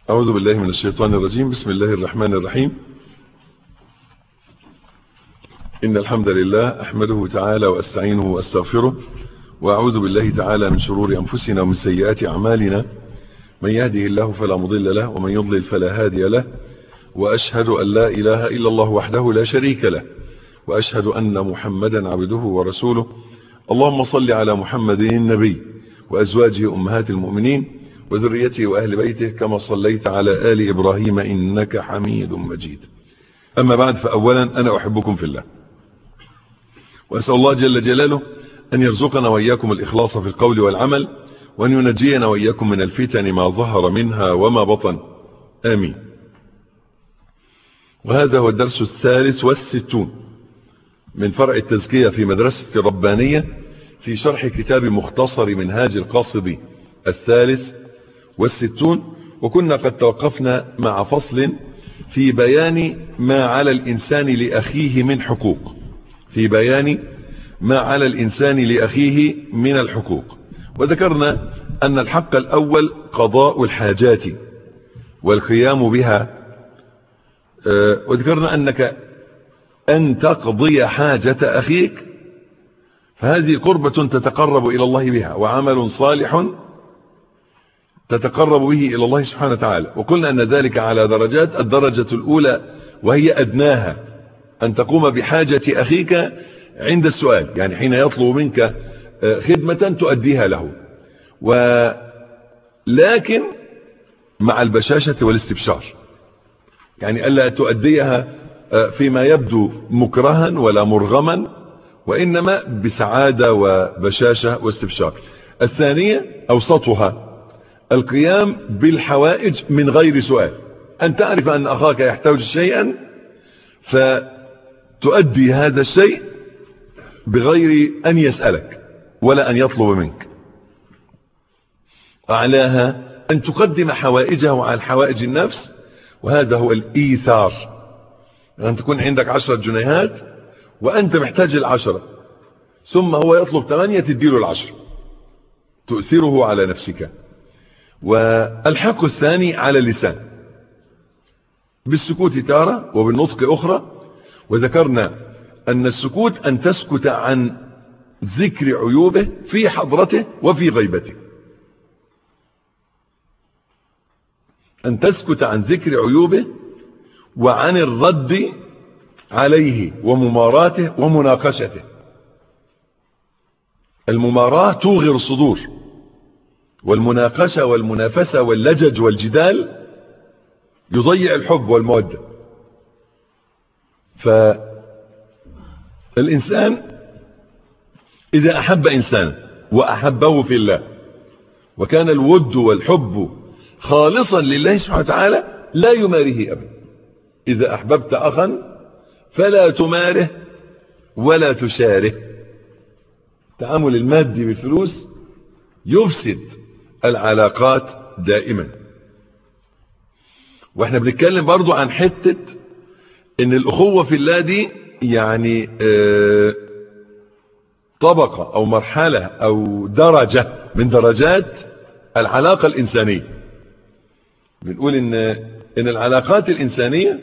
أعوذ بالله من الشيطان الرجيم بسم الله الرحمن الرحيم إن الحمد لله أحمده تعالى وأستعينه وأستغفره وأعوذ بالله تعالى من شرور أنفسنا ومن سيئات أعمالنا من يهده الله فلا مضل له ومن يضلل فلا هادي له وأشهد أن لا إله إلا الله وحده لا شريك له وأشهد أن محمدا عبده ورسوله اللهم صل على محمد النبي وأزواجه أمهات المؤمنين وذريته وأهل بيته كما صليت على آل إبراهيم إنك حميد مجيد أما بعد فأولا أنا أحبكم في الله وأسأل الله جل جلاله أن يرزقنا وإياكم الإخلاص في القول والعمل وأن ينجينا وإياكم من الفتن ما ظهر منها وما بطن آمين وهذا هو الدرس الثالث والستون من فرع التزكية في مدرسة ربانية في شرح كتاب مختصر منهاج القاصدي الثالث والستون وكنا قد توقفنا مع فصل في بيان ما على الإنسان لأخيه من حقوق في بيان ما على الإنسان لأخيه من الحقوق وذكرنا أن الحق الأول قضاء الحاجات والقيام بها وذكرنا أنك أن تقضي حاجة أخيك فهذه قربة تتقرب إلى الله بها وعمل صالح تتقرب به إلى الله سبحانه وتعالى وقلنا أن ذلك على درجات الدرجة الأولى وهي أدناها أن تقوم بحاجة أخيك عند السؤال يعني حين يطلب منك خدمة تؤديها له ولكن مع البشاشة والاستبشار يعني ألا تؤديها فيما يبدو مكرها ولا مرغما وإنما بسعادة وبشاشة واستبشار الثانية أوسطها القيام بالحوائج من غير سؤال أن تعرف أن أخاك يحتاج شيئا فتؤدي هذا الشيء بغير أن يسألك ولا أن يطلب منك أعلاها أن تقدم حوائجه على حوائج النفس وهذا هو الإيثار أن تكون عندك عشرة جنيهات وأنت محتاج العشرة ثم هو يطلب ثمانية تديله العشرة تؤثره على نفسك والحق الثاني على اللسان بالسكوت تارة وبالنطق أخرى وذكرنا أن السكوت أن تسكت عن ذكر عيوبه في حضرته وفي غيبته أن تسكت عن ذكر عيوبه وعن الرد عليه ومماراته ومناقشته المماراة توغر الصدور والمناقشة والمنافسة واللجج والجدال يضيع الحب والمودة فالإنسان إذا أحب إنسانا وأحبه في الله وكان الود والحب خالصا لله سبحانه وتعالى لا يماريه أبدا إذا أحببت أخا فلا تماره ولا تشاره التعامل المادي بالفلوس يفسد العلاقات دائما واحنا بنتكلم برضو عن حتة ان الاخوة في الله دي يعني اه طبقة او مرحلة او درجة من درجات العلاقة الانسانية بنقول ان ان العلاقات الانسانية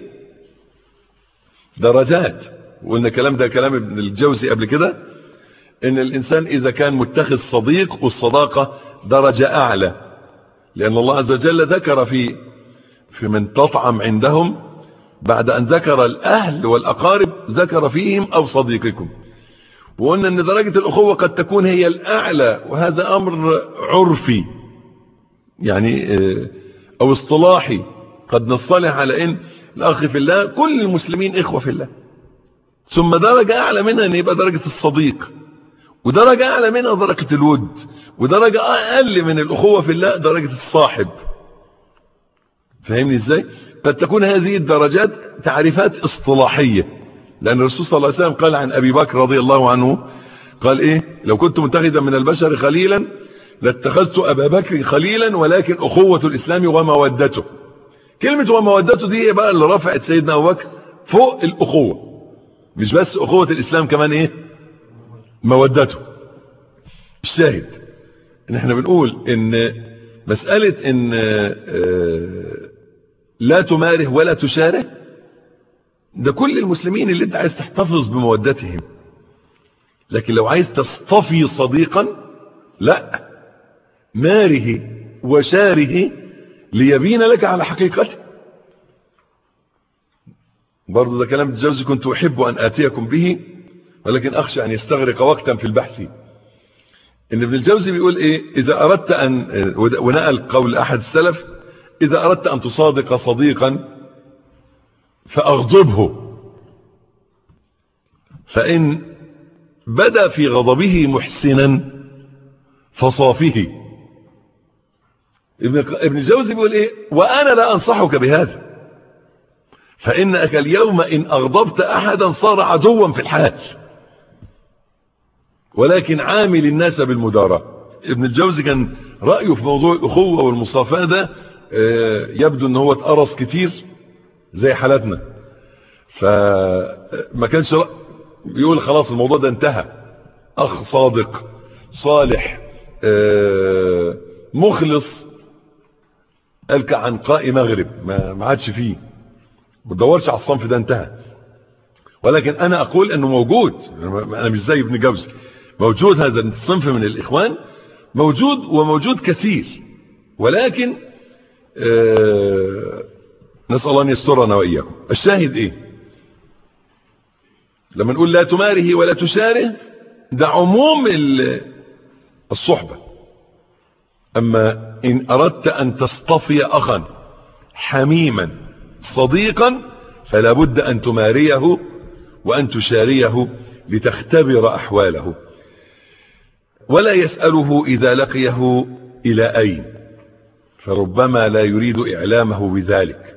درجات وقلنا الكلام ده كلام ابن الجوزي قبل كده ان الانسان اذا كان متخذ صديق والصداقة درجة اعلى لان الله عز وجل ذكر في في من تطعم عندهم بعد ان ذكر الاهل والاقارب ذكر فيهم او صديقكم وقلنا ان درجة الاخوة قد تكون هي الاعلى وهذا امر عرفي يعني او اصطلاحي قد نصطلح على ان الاخ في الله كل المسلمين اخوة في الله ثم درجة اعلى منها ان يبقى درجة الصديق ودرجة اعلى منها درجة الود ودرجة اقل من الاخوة في الله درجة الصاحب فاهمني ازاي قد تكون هذه الدرجات تعريفات اصطلاحية لان الرسول صلى الله عليه وسلم قال عن ابي بكر رضي الله عنه قال ايه لو كنت متخذا من البشر خليلا لاتخذت ابا بكر خليلا ولكن اخوة الاسلام ومودته كلمة ومودته دي بقى اللي رفعت سيدنا ابو بكر فوق الاخوة مش بس اخوة الاسلام كمان ايه مودته الشاهد ان احنا بنقول ان مسألة ان لا تماره ولا تشاره ده كل المسلمين اللي انت عايز تحتفظ بمودتهم لكن لو عايز تصطفي صديقا لا ماره وشاره ليبين لك على حقيقته برضو ده كلام الجوزي كنت أحب أن آتيكم به ولكن أخشى أن يستغرق وقتا في البحث إن ابن الجوزي بيقول إيه إذا أردت أن ونقل قول أحد السلف إذا أردت أن تصادق صديقا فأغضبه فإن بدا في غضبه محسنا فصافه ابن ابن الجوزي بيقول ايه وانا لا انصحك بهذا فانك اليوم ان اغضبت احدا صار عدوا في الحال ولكن عامل الناس بالمداراة ابن الجوزي كان رأيه في موضوع الأخوة والمصافاة ده يبدو ان هو اتقرص كتير زي حالاتنا فما كانش بيقول خلاص الموضوع ده انتهى اخ صادق صالح مخلص قال كعنقاء مغرب ما عادش فيه ما تدورش على الصنف ده انتهى ولكن انا اقول انه موجود انا مش زي ابن جوزي موجود هذا الصنف من الاخوان موجود وموجود كثير ولكن نسأل الله ان يسترنا واياكم الشاهد ايه لما نقول لا تماره ولا تشاره ده عموم الصحبة أما إن أردت أن تصطفي أخا حميما صديقا فلا بد أن تماريه وأن تشاريه لتختبر أحواله ولا يسأله إذا لقيه إلى أين فربما لا يريد إعلامه بذلك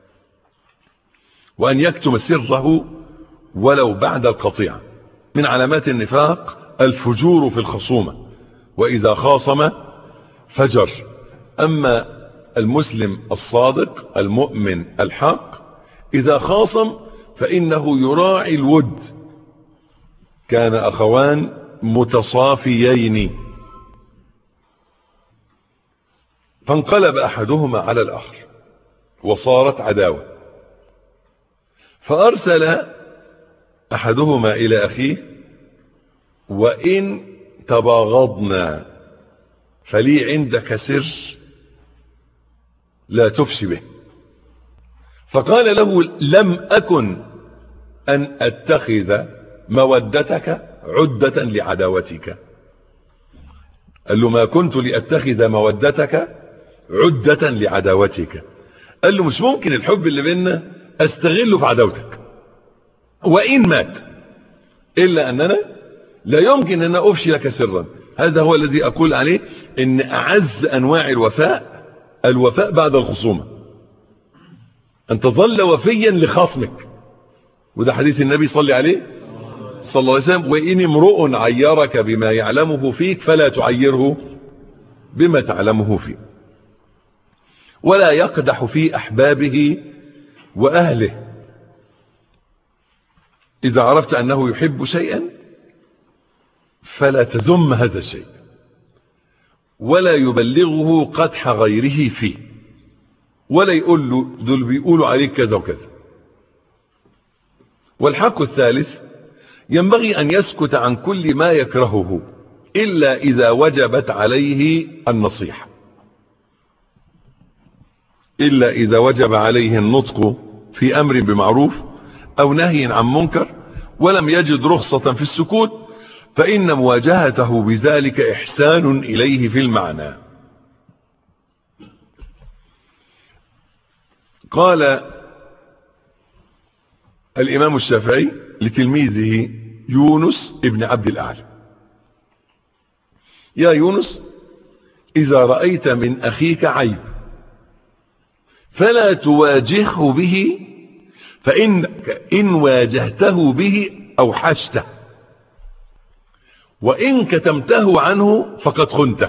وأن يكتم سره ولو بعد القطيعة من علامات النفاق الفجور في الخصومة وإذا خاصم فجر أما المسلم الصادق المؤمن الحق إذا خاصم فإنه يراعي الود كان أخوان متصافيين فانقلب أحدهما على الآخر وصارت عداوة فأرسل أحدهما إلى أخيه وإن تباغضنا فلي عندك سر لا تفشي به فقال له لم أكن أن أتخذ مودتك عدة لعداوتك قال له ما كنت لأتخذ مودتك عدة لعداوتك قال له مش ممكن الحب اللي بيننا استغله في عداوتك وإن مات إلا أننا لا يمكن أن أفشي لك سرا هذا هو الذي أقول عليه إن أعز أنواع الوفاء الوفاء بعد الخصومة أن تظل وفيا لخصمك وده حديث النبي صلى عليه صلى الله عليه وسلم وإن امرؤ عيرك بما يعلمه فيك فلا تعيره بما تعلمه فيه ولا يقدح في أحبابه وأهله إذا عرفت أنه يحب شيئا فلا تذم هذا الشيء ولا يبلغه قدح غيره فيه ولا يقول له دول بيقولوا عليك كذا وكذا والحق الثالث ينبغي أن يسكت عن كل ما يكرهه إلا إذا وجبت عليه النصيحة إلا إذا وجب عليه النطق في أمر بمعروف أو نهي عن منكر ولم يجد رخصة في السكوت فإن مواجهته بذلك إحسان إليه في المعنى قال الإمام الشافعي لتلميذه يونس ابن عبد الأعلى يا يونس إذا رأيت من أخيك عيب فلا تواجهه به فإنك إن واجهته به أوحشته وإن كتمته عنه فقد خنته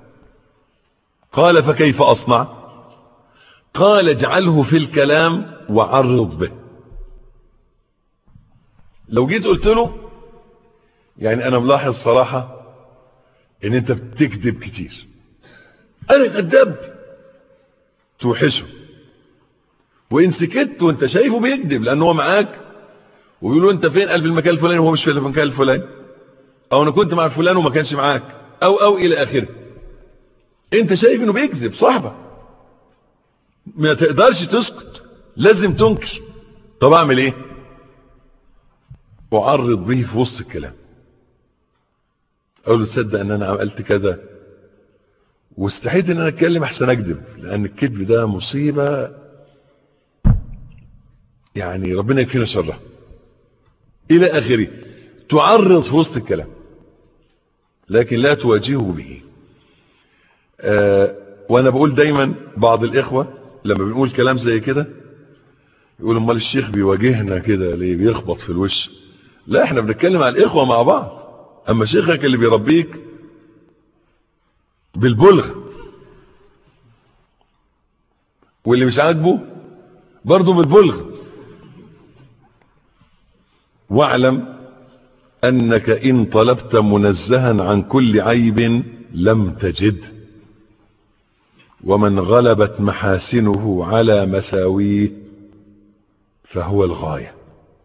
قال فكيف أصنع قال اجعله في الكلام وعرض به لو جيت قلت له يعني انا ملاحظ صراحة ان انت بتكذب كتير انا كذاب توحشه وان سكت وانت شايفه بيكذب لان هو معاك وبيقولوا انت فين قال في المكان الفلاني وهو مش في المكان الفلاني او انا كنت مع فلان وما كانش معاك او او الى اخره انت شايف انه بيكذب صاحبك ما تقدرش تسكت لازم تنكر طب اعمل ايه اعرض به في وسط الكلام اقول له تصدق ان انا عملت كذا واستحيت ان انا اتكلم احسن اكذب لان الكذب ده مصيبه يعني ربنا يكفينا شرها الى اخره تعرض في وسط الكلام لكن لا تواجهه به آه وانا بقول دايما بعض الاخوه لما بنقول كلام زي كده يقول امال الشيخ بيواجهنا كده ليه بيخبط في الوش لا احنا بنتكلم على الاخوه مع بعض اما شيخك اللي بيربيك بالبلغ واللي مش عاجبه برضه بالبلغ واعلم انك ان طلبت منزها عن كل عيب لم تجد ومن غلبت محاسنه على مساويه فهو الغايه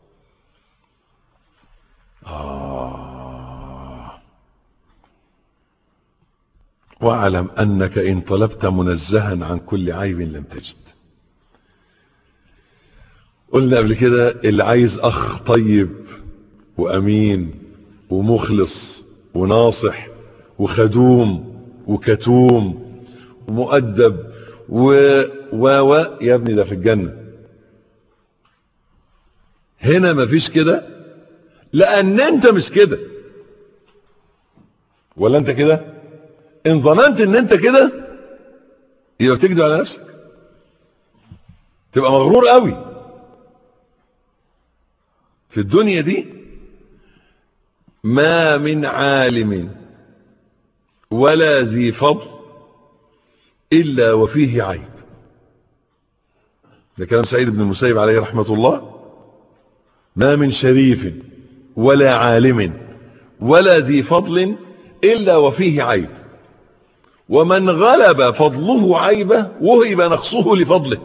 آه واعلم انك ان طلبت منزها عن كل عيب لم تجد قلنا قبل كده اللي عايز اخ طيب وامين ومخلص وناصح وخدوم وكتوم ومؤدب و و و يا ابني ده في الجنه هنا مفيش كده لان انت مش كده ولا انت كده ان ظننت ان انت كده يبقى بتكذب على نفسك تبقى مغرور قوي في الدنيا دي ما من عالم ولا ذي فضل الا وفيه عيب ده كلام سعيد بن المسيب عليه رحمه الله ما من شريف ولا عالم ولا ذي فضل الا وفيه عيب ومن غلب فضله عيبه وهب نقصه لفضله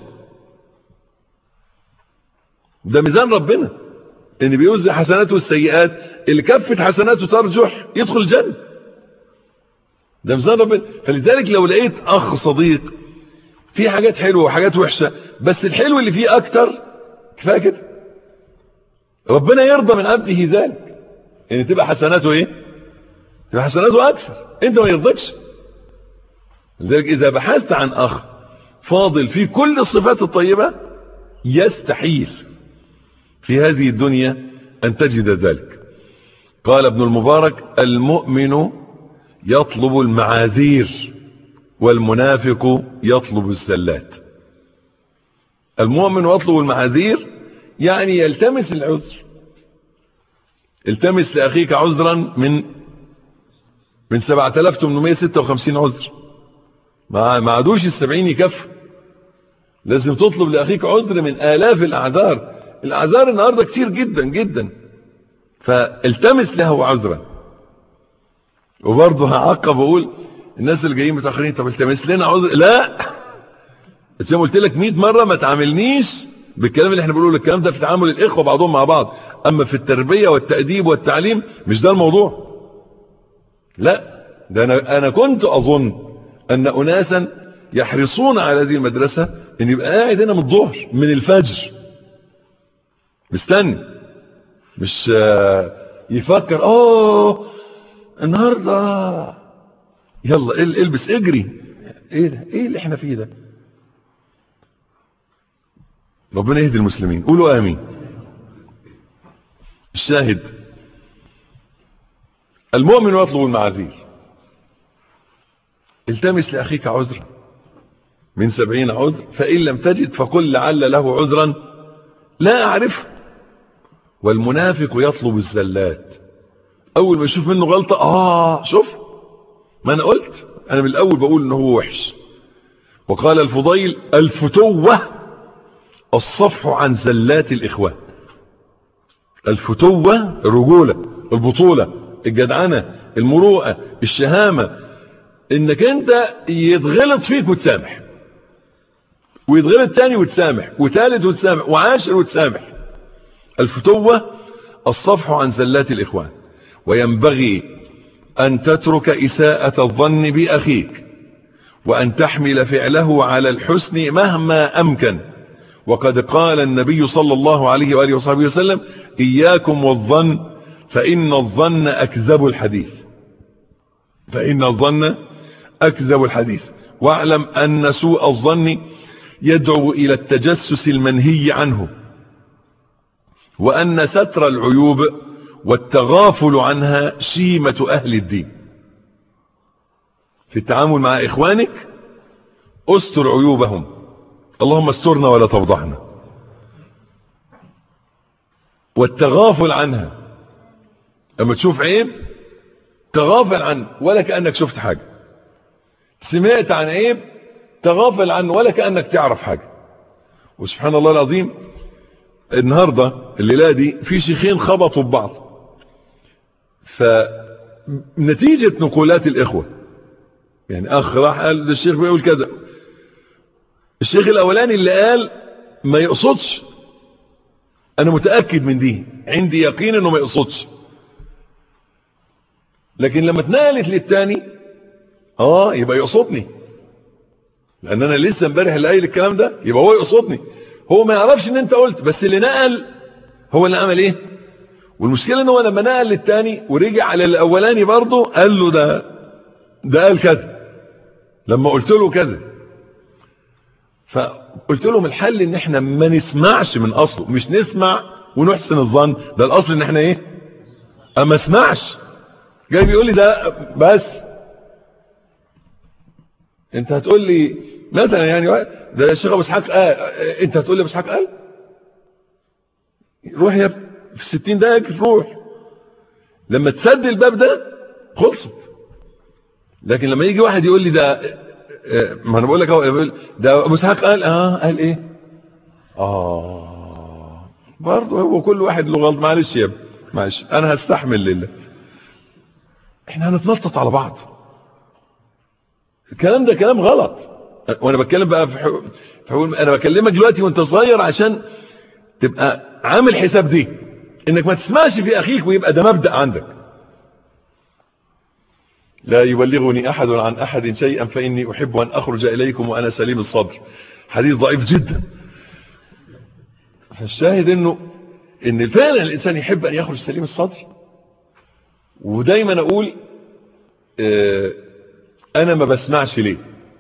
ده ميزان ربنا ان بيوزع حسناته والسيئات اللي كفت حسناته ترجح يدخل الجنه ده ميزان ربنا فلذلك لو لقيت اخ صديق في حاجات حلوه وحاجات وحشه بس الحلو اللي فيه اكتر كفايه كده ربنا يرضى من عبده ذلك ان تبقى حسناته ايه تبقى حسناته اكثر انت ما يرضكش لذلك اذا بحثت عن اخ فاضل في كل الصفات الطيبه يستحيل في هذه الدنيا ان تجد ذلك قال ابن المبارك المؤمن يطلب المعاذير والمنافق يطلب الزلات المؤمن يطلب المعاذير يعني يلتمس العذر التمس لأخيك عذرا من من 7856 عذر ما ما عادوش السبعين يكفوا لازم تطلب لأخيك عذر من آلاف الأعذار الأعذار النهاردة كتير جدا جدا فالتمس له عذرا وبرضه هعقب واقول الناس اللي جايين متاخرين طب التمس لنا عذر لا زي ما قلت لك 100 مره ما تعاملنيش بالكلام اللي احنا بنقوله الكلام ده في تعامل الاخوه بعضهم مع بعض اما في التربيه والتاديب والتعليم مش ده الموضوع لا ده انا انا كنت اظن ان اناسا يحرصون على هذه المدرسه ان يبقى قاعد هنا من الظهر من الفجر مستني مش يفكر اوه النهارده يلا البس اجري ايه ده ايه اللي احنا فيه ده ربنا يهدي المسلمين قولوا امين الشاهد المؤمن يطلب المعاذير التمس لاخيك عذرا من سبعين عذر فان لم تجد فقل لعل له عذرا لا اعرفه والمنافق يطلب الزلات اول ما يشوف منه غلطه اه شوف ما انا قلت انا من الاول بقول ان هو وحش وقال الفضيل الفتوه الصفح عن زلات الاخوان الفتوه الرجوله البطوله الجدعنه المروءه الشهامه انك انت يتغلط فيك وتسامح ويتغلط تاني وتسامح وثالث وتسامح وعاشر وتسامح الفتوة الصفح عن زلات الإخوان وينبغي أن تترك إساءة الظن بأخيك وأن تحمل فعله على الحسن مهما أمكن وقد قال النبي صلى الله عليه وآله وصحبه وسلم إياكم والظن فإن الظن أكذب الحديث فإن الظن أكذب الحديث واعلم أن سوء الظن يدعو إلى التجسس المنهي عنه وأن ستر العيوب والتغافل عنها شيمة أهل الدين في التعامل مع إخوانك استر عيوبهم اللهم استرنا ولا تفضحنا والتغافل عنها اما تشوف عيب تغافل عنه ولا كأنك شفت حاجة سمعت عن عيب تغافل عنه ولا كأنك تعرف حاجة وسبحان الله العظيم النهاردة الليلة دي في شيخين خبطوا ببعض فنتيجة نقولات الإخوة يعني أخ راح قال ده الشيخ بيقول كذا الشيخ الأولاني اللي قال ما يقصدش أنا متأكد من دي عندي يقين أنه ما يقصدش لكن لما اتنقلت للتاني اه يبقى يقصدني لان انا لسه امبارح اللي قايل الكلام ده يبقى هو يقصدني هو ما يعرفش ان انت قلت بس اللي نقل هو اللي عمل ايه والمشكله ان هو لما نقل للتاني ورجع على الاولاني برضه قال له ده ده قال كذا لما قلت له كذا فقلت لهم الحل ان احنا ما نسمعش من اصله مش نسمع ونحسن الظن ده الاصل ان احنا ايه اما اسمعش جاي بيقول لي ده بس انت هتقول لي مثلا يعني ده الشيخ ابو اسحاق قال انت هتقول لي ابو اسحاق قال روح يا في 60 دقيقه روح لما تسد الباب ده خلصت لكن لما يجي واحد يقول لي ده ما انا بقول لك اهو ده ابو اسحاق قال اه قال ايه اه برضه هو كل واحد له غلط معلش يا معلش انا هستحمل لله احنا هنتنطط على بعض الكلام ده كلام غلط وانا بتكلم بقى في حقوق حقوق انا بكلمك دلوقتي وانت صغير عشان تبقى عامل حساب دي انك ما تسمعش في اخيك ويبقى ده مبدأ عندك لا يبلغني احد عن احد شيئا فاني احب ان اخرج اليكم وانا سليم الصدر حديث ضعيف جدا فالشاهد انه ان فعلا الانسان يحب ان يخرج سليم الصدر ودايما اقول اه انا ما بسمعش ليه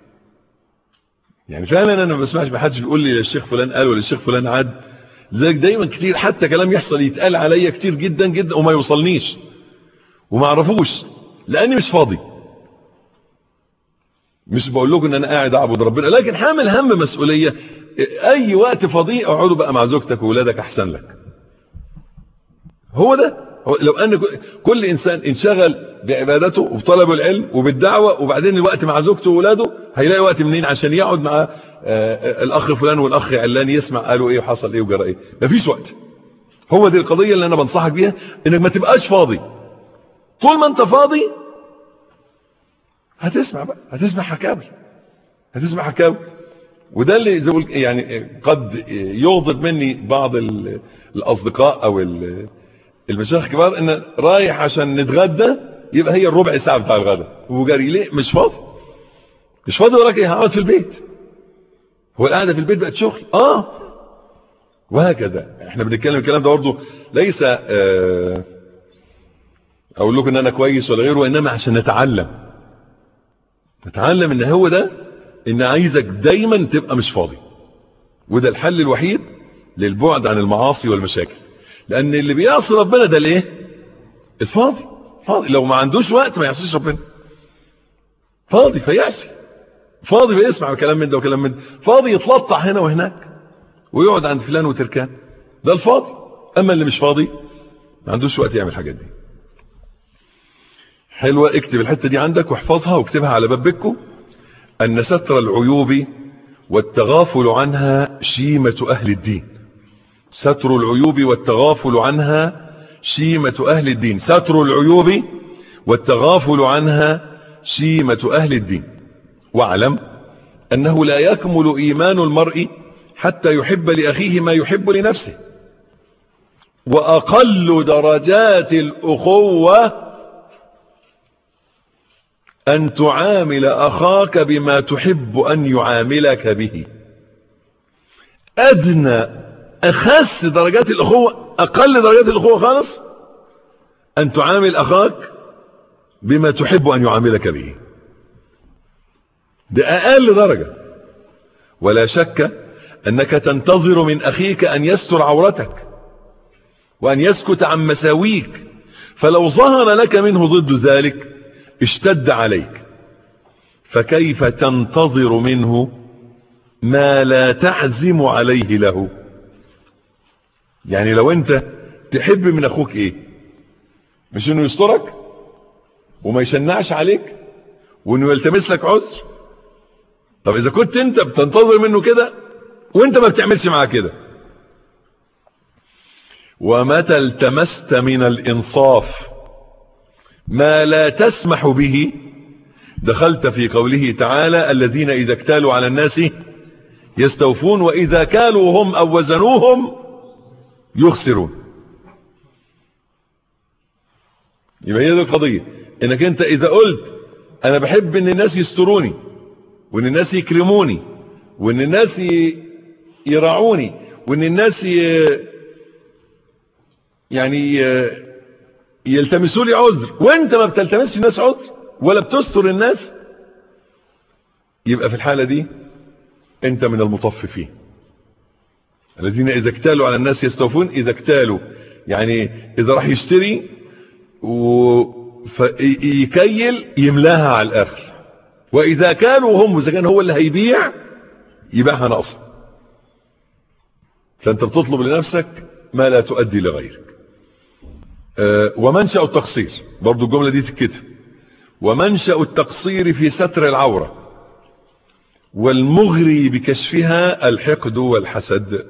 يعني فعلا انا ما بسمعش ما حدش بيقول لي الشيخ فلان قال ولا الشيخ فلان عاد لذلك دايما كتير حتى كلام يحصل يتقال عليا كتير جدا جدا وما يوصلنيش وما اعرفوش لاني مش فاضي مش بقول لكم ان انا قاعد اعبد ربنا لكن حامل هم مسؤوليه اي وقت فاضي اقعدوا بقى مع زوجتك واولادك احسن لك هو ده لو ان كل انسان انشغل بعبادته وبطلب العلم وبالدعوه وبعدين الوقت مع زوجته واولاده هيلاقي وقت منين عشان يقعد مع الاخ فلان والاخ علان يسمع قالوا ايه وحصل ايه وجرى ايه مفيش وقت هو دي القضيه اللي انا بنصحك بيها انك ما تبقاش فاضي طول ما انت فاضي هتسمع بقى هتسمع حكاوي هتسمع حكاوي وده اللي زي يعني قد يغضب مني بعض الاصدقاء او المشايخ الكبار ان رايح عشان نتغدى يبقى هي الربع ساعه بتاع الغداء وجري ليه مش فاضي مش فاضي وراك ايه هقعد في البيت هو القعده في البيت بقت شغل اه وهكذا احنا بنتكلم الكلام ده برضه ليس آه اقول لكم ان انا كويس ولا غيره وانما عشان نتعلم نتعلم ان هو ده ان عايزك دايما تبقى مش فاضي وده الحل الوحيد للبعد عن المعاصي والمشاكل لان اللي بيعصي ربنا ده الايه الفاضي فاضي لو ما عندوش وقت ما يعصيش ربنا فاضي فيعصي فاضي بيسمع كلام من ده وكلام من ده فاضي يتلطع هنا وهناك ويقعد عند فلان وتركان ده الفاضي اما اللي مش فاضي ما عندوش وقت يعمل الحاجات دي حلوة اكتب الحتة دي عندك واحفظها واكتبها على باب بكو ان ستر العيوب والتغافل عنها شيمة اهل الدين ستر العيوب والتغافل عنها شيمة اهل الدين ستر العيوب والتغافل عنها شيمة اهل الدين واعلم أنه لا يكمل إيمان المرء حتى يحب لأخيه ما يحب لنفسه وأقل درجات الأخوة أن تعامل أخاك بما تحب أن يعاملك به أدنى أخس درجات الأخوة أقل درجات الأخوة خالص أن تعامل أخاك بما تحب أن يعاملك به ده أقل درجة ولا شك أنك تنتظر من أخيك أن يستر عورتك وأن يسكت عن مساويك فلو ظهر لك منه ضد ذلك اشتد عليك فكيف تنتظر منه ما لا تعزم عليه له يعني لو انت تحب من اخوك ايه مش انه يسترك وما يشنعش عليك وانه يلتمس لك عذر طب اذا كنت انت بتنتظر منه كده وانت ما بتعملش معاه كده ومتى التمست من الانصاف ما لا تسمح به دخلت في قوله تعالى الذين اذا اكتالوا على الناس يستوفون واذا كالوا هم او وزنوهم يخسرون يبقى هي دي القضيه انك انت اذا قلت انا بحب ان الناس يستروني وان الناس يكرموني وان الناس يراعوني وان الناس ي... يعني يلتمسوا لي عذر وانت ما بتلتمسش الناس عذر ولا بتستر الناس يبقى في الحالة دي انت من المطففين الذين اذا اكتالوا على الناس يستوفون اذا اكتالوا يعني اذا راح يشتري ويكيل يملاها على الاخر واذا كانوا هم اذا كان هو اللي هيبيع يبيعها ناقصه فانت بتطلب لنفسك ما لا تؤدي لغيرك أه ومنشأ التقصير برضو الجملة دي تتكتب ومنشأ التقصير في ستر العورة والمغري بكشفها الحقد والحسد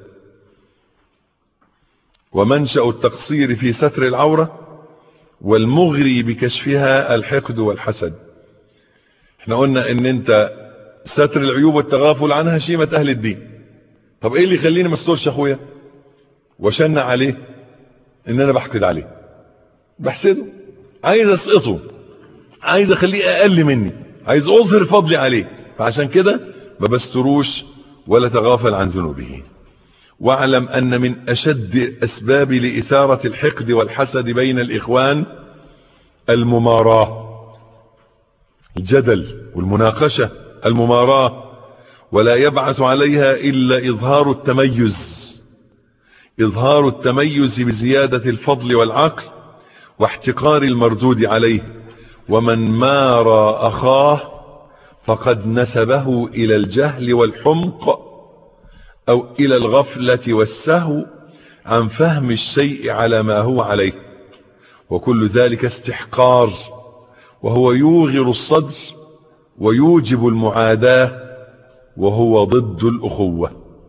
ومنشأ التقصير في ستر العورة والمغري بكشفها الحقد والحسد احنا قلنا ان انت ستر العيوب والتغافل عنها شيمة اهل الدين طب ايه اللي يخليني ما استرش اخويا وشنع عليه ان انا بحقد عليه بحسده عايز اسقطه عايز اخليه اقل مني عايز اظهر فضلي عليه فعشان كده ما بستروش ولا تغافل عن ذنوبه واعلم ان من اشد اسباب لاثارة الحقد والحسد بين الاخوان المماراة الجدل والمناقشة المماراة ولا يبعث عليها الا اظهار التميز اظهار التميز بزيادة الفضل والعقل واحتقار المردود عليه ومن مارى اخاه فقد نسبه الى الجهل والحمق او الى الغفلة والسهو عن فهم الشيء على ما هو عليه وكل ذلك استحقار وهو يوغر الصدر ويوجب المعاداة وهو ضد الاخوة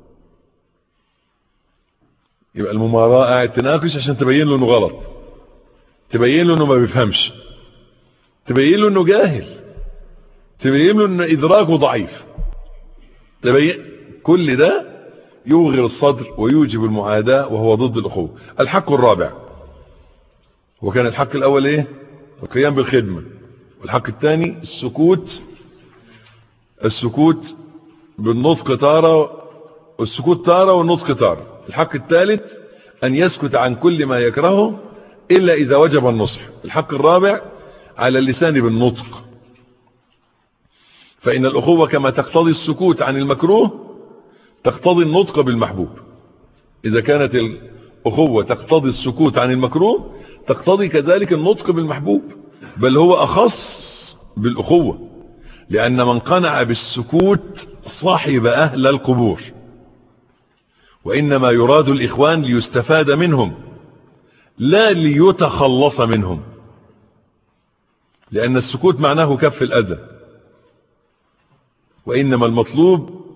يبقى المماراة قاعد تناقش عشان تبين له انه غلط تبين له انه ما بيفهمش تبين له انه جاهل تبين له ان ادراكه ضعيف تبين كل ده يوغر الصدر ويوجب المعاداة وهو ضد الاخوة الحق الرابع وكان الحق الاول ايه القيام بالخدمة والحق الثاني السكوت السكوت بالنطق تارة السكوت تارة والنطق تارة الحق الثالث ان يسكت عن كل ما يكرهه الا اذا وجب النصح الحق الرابع على اللسان بالنطق فان الاخوة كما تقتضي السكوت عن المكروه تقتضي النطق بالمحبوب اذا كانت الاخوة تقتضي السكوت عن المكروه تقتضي كذلك النطق بالمحبوب بل هو اخص بالاخوة لان من قنع بالسكوت صاحب اهل القبور وانما يراد الاخوان ليستفاد منهم لا ليتخلص منهم لان السكوت معناه كف الاذى وانما المطلوب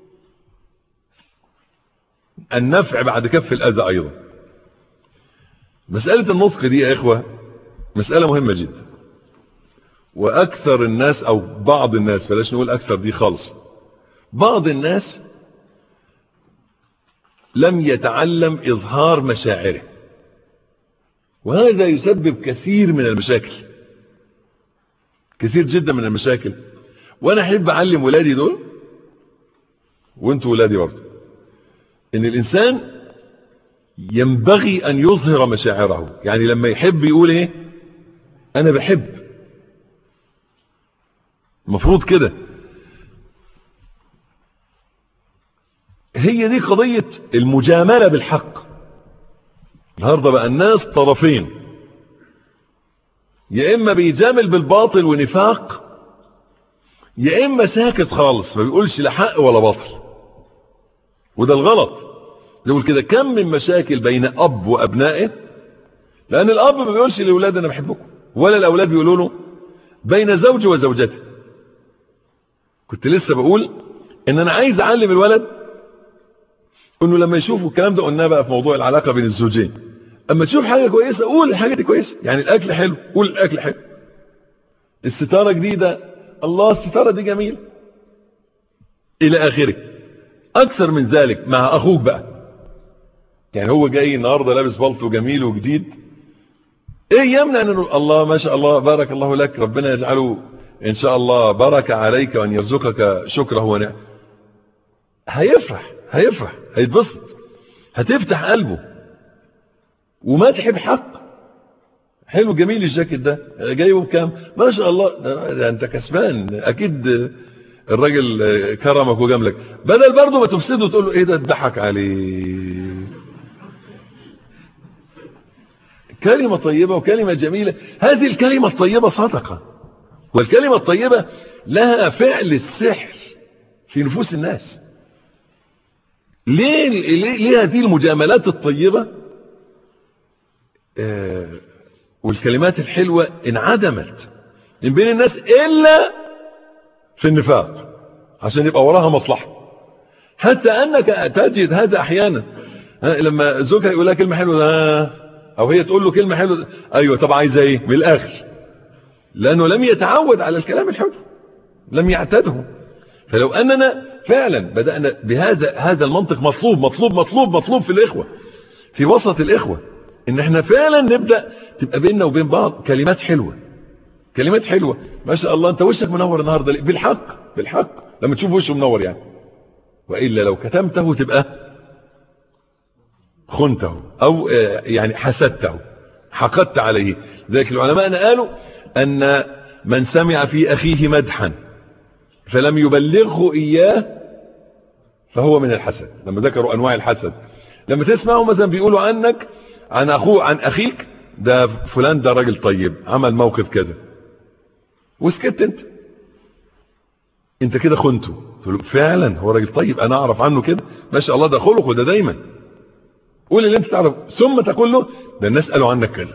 النفع بعد كف الاذى ايضا مسألة النطق دي يا اخوة مسألة مهمة جدا واكثر الناس او بعض الناس بلاش نقول اكثر دي خالص بعض الناس لم يتعلم إظهار مشاعره وهذا يسبب كثير من المشاكل كثير جدا من المشاكل وانا احب اعلم ولادي دول وانتوا ولادي برضه ان الانسان ينبغي ان يظهر مشاعره يعني لما يحب يقول ايه انا بحب المفروض كده هي دي قضية المجاملة بالحق النهاردة بقى الناس طرفين يا اما بيجامل بالباطل ونفاق يا اما ساكت خالص ما بيقولش لا حق ولا باطل وده الغلط يقول كده كم من مشاكل بين اب وابنائه لان الاب ما بيقولش لاولاده انا بحبكم ولا الاولاد بيقولوا له بين زوج وزوجته كنت لسه بقول ان انا عايز اعلم الولد انه لما يشوفوا الكلام ده قلناه بقى في موضوع العلاقه بين الزوجين اما تشوف حاجه كويسه قول الحاجه دي كويسه يعني الاكل حلو قول الاكل حلو الستاره جديده الله الستاره دي جميله الى اخره اكثر من ذلك مع اخوك بقى يعني هو جاي النهارده لابس بلطو جميل وجديد ايه يمنع ان الله ما شاء الله بارك الله لك ربنا يجعله ان شاء الله بركه عليك وان يرزقك شكره ونعم هيفرح هيفرح هيتبسط هتفتح قلبه وما تحب حق حلو جميل الجاكيت ده جايبه بكام ما شاء الله ده, ده انت كسبان اكيد الراجل كرمك وجاملك بدل برضه ما تفسده وتقول له ايه ده اتضحك عليه كلمة طيبة وكلمة جميلة هذه الكلمة الطيبة صدقة والكلمة الطيبة لها فعل السحر في نفوس الناس ليه, ليه, ليه هذه المجاملات الطيبة آه والكلمات الحلوة انعدمت من بين الناس إلا في النفاق عشان يبقى وراها مصلحة حتى أنك تجد هذا أحيانا لما زوجها يقول لها كلمة حلوة أو هي تقول له كلمة حلوة أيوة طب عايزة إيه من الآخر لأنه لم يتعود على الكلام الحلو لم يعتده فلو أننا فعلا بدأنا بهذا هذا المنطق مطلوب مطلوب مطلوب مطلوب في الإخوة في وسط الإخوة إن احنا فعلا نبدأ تبقى بيننا وبين بعض كلمات حلوة كلمات حلوة ما شاء الله أنت وشك منور النهاردة بالحق بالحق لما تشوف وشه منور يعني وإلا لو كتمته تبقى خنته أو يعني حسدته حقدت عليه ذلك العلماء قالوا أن من سمع في أخيه مدحا فلم يبلغه إياه فهو من الحسد لما ذكروا أنواع الحسد لما تسمعوا مثلا بيقولوا عنك عن أخوه عن أخيك ده فلان ده راجل طيب عمل موقف كده وسكت انت انت كده خنته تقول فعلا هو راجل طيب انا اعرف عنه كده ما شاء الله ده خلقه ده دايما قول اللي انت تعرف ثم تقول له ده الناس قالوا عنك كذا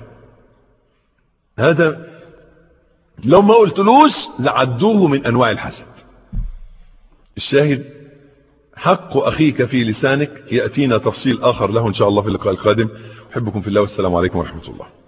هذا لو ما قلتلوش لعدوه من انواع الحسد الشاهد حق اخيك في لسانك ياتينا تفصيل اخر له ان شاء الله في اللقاء القادم احبكم في الله والسلام عليكم ورحمه الله